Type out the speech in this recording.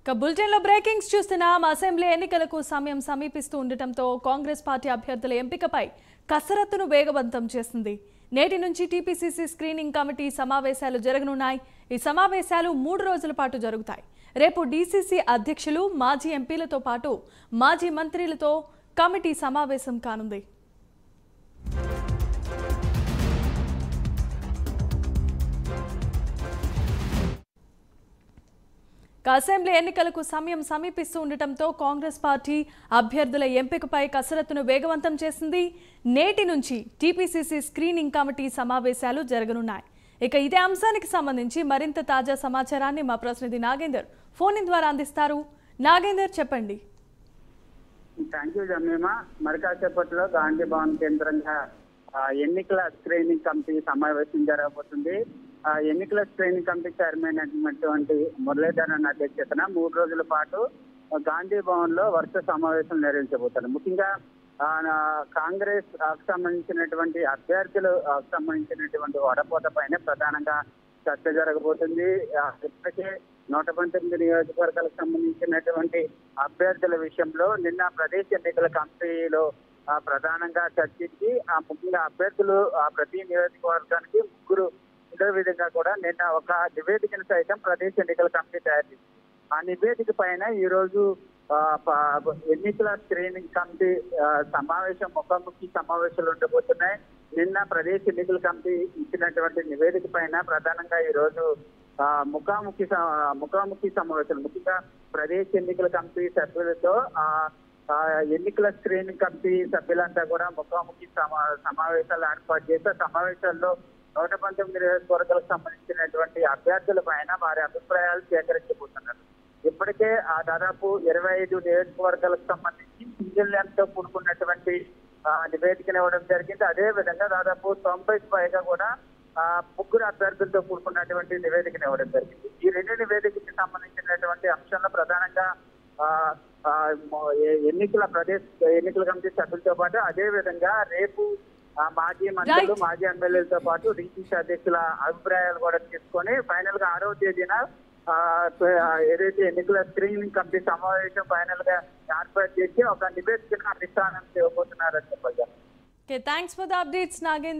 ఇక బులెటిన్లో బ్రేకింగ్స్ చూస్తున్నాం అసెంబ్లీ ఎన్నికలకు సమయం సమీపిస్తూ ఉండటంతో కాంగ్రెస్ పార్టీ అభ్యర్థుల ఎంపికపై కసరత్తును వేగవంతం చేసింది నేటి నుంచి టీపీసీసీ స్క్రీనింగ్ కమిటీ సమావేశాలు జరగనున్నాయి ఈ సమావేశాలు మూడు రోజుల పాటు జరుగుతాయి రేపు డీసీసీ అధ్యక్షులు మాజీ ఎంపీలతో పాటు మాజీ మంత్రులతో కమిటీ సమావేశం కానుంది ఇక అసెంబ్లీ ఎన్నికలకు సమయం సమీపిస్తూ ఉండటంతో కాంగ్రెస్ పార్టీ అభ్యర్థుల ఎంపికపై కసరత్తును వేగవంతం చేసింది నేటి నుంచి టీపీసీసీ స్క్రీనింగ్ కమిటీ సమావేశాలు జరగనున్నాయి ఇక ఇదే అంశానికి సంబంధించి మరింత తాజా సమాచారాన్ని మా ప్రతినిధి నాగేందర్ ఫోన్ ఇన్ ద్వారా అందిస్తారు నాగేందర్ చెప్పండి థ్యాంక్ యూ జమీమా మరి కాసేపట్లో గాంధీ భవన్ కేంద్రంగా ఆ, ఎన్నికల స్క్రీనింగ్ కమిటీ సమావేశం జరగబోతుంది ఆ, ఎన్నికల స్క్రీనింగ్ కమిటీ చైర్మన్ అయినటువంటి మురళీధరన్ అధ్యక్షతన మూడు రోజుల పాటు గాంధీ భవన్ లో వరుస సమావేశం నిర్వహించబోతున్నారు ముఖ్యంగా ఆ, నా- కాంగ్రెస్ ఆ, కు సంబంధించినటువంటి అభ్యర్థులు ఆ, కు సంబంధించినటువంటి వడపోత పైన ప్రధానంగా చర్చ జరగబోతుంది ఆ, ఇప్పటికే నూట పంతొమ్మిది నియోజకవర్గాలకు సంబంధించినటువంటి అభ్యర్థుల విషయంలో నిన్న ప్రదేశ్ ఎన్నికల కమిటీలో ఆ, ప్రధానంగా చర్చించి ఆ ముఖ్యంగా అభ్యర్థులు ఆ ప్రతి నియోజకవర్గానికి ముగ్గురు ఉండే విధంగా కూడా నిన్న ఒక నివేదికను సైతం ప్రదేశ్ ఎన్నికల కమిటీ తయారు చేసింది ఆ నివేదిక పైన ఈ రోజు ఆ, ప- ఎన్నికల స్క్రీనింగ్ కమిటీ ఆ, సమావేశం ముఖాముఖి సమావేశాలు ఉండబోతున్నాయి నిన్న ప్రదేశ్ ఎన్నికల కమిటీ ఇచ్చినటువంటి నివేదిక పైన ప్రధానంగా ఈ రోజు ఆ, ముఖాముఖి స- ముఖాముఖి సమావేశాలు ముఖ్యంగా ప్రదేశ్ ఎన్నికల కమిటీ సభ్యులతో ఆ ఆ, ఎన్నికల స్క్రీనింగ్ కమిటీ సభ్యులంతా కూడా ముఖాముఖి సమా సమావేశాలు ఏర్పాటు చేసి ఆ సమావేశాల్లో నూట పంతొమ్మిది నియోజకవర్గాలకు సంబంధించినటువంటి అభ్యర్థుల పైన వారి అభిప్రాయాలు సేకరించబోతున్నారు ఇప్పటికే ఆ దాదాపు ఇరవై ఐదు నియోజకవర్గాలకు సంబంధించి సింగిల్ ల్యాండ్ తో కూడుకున్నటువంటి ఆ, నివేదికను ఇవ్వడం జరిగింది అదే విధంగా దాదాపు తొంభై పైగా కూడా ఆ, ముగ్గురు అభ్యర్థులతో కూడుకున్నటువంటి నివేదికను ఇవ్వడం జరిగింది ఈ రెండు నివేదికకి సంబంధించినటువంటి అంశంలో ప్రధానంగా ఆ, ఆ, మొ- ఎ- ఎన్నికల ప్రదేశ్ ఎన్నికల కమిటీ సభ్యులతో పాటు అదే విధంగా రేపు ఆ, మాజీ మంత్రులు Right. మాజీ ఎమ్మెల్యేలతో పాటు డీసీసీ అధ్యక్షుల అభిప్రాయాలు కూడా తీసుకొని ఫైనల్ గా ఆరవ తేదీన ఆ, ఆ, ఏదైతే ఎన్నికల స్క్రీనింగ్ కమిటీ సమావేశం ఫైనల్ గా ఏర్పాటు చేసి ఒక నివేదికను అధిష్టానం చేయబోతున్నారని చెప్పారు okay thanks for the updates Nagender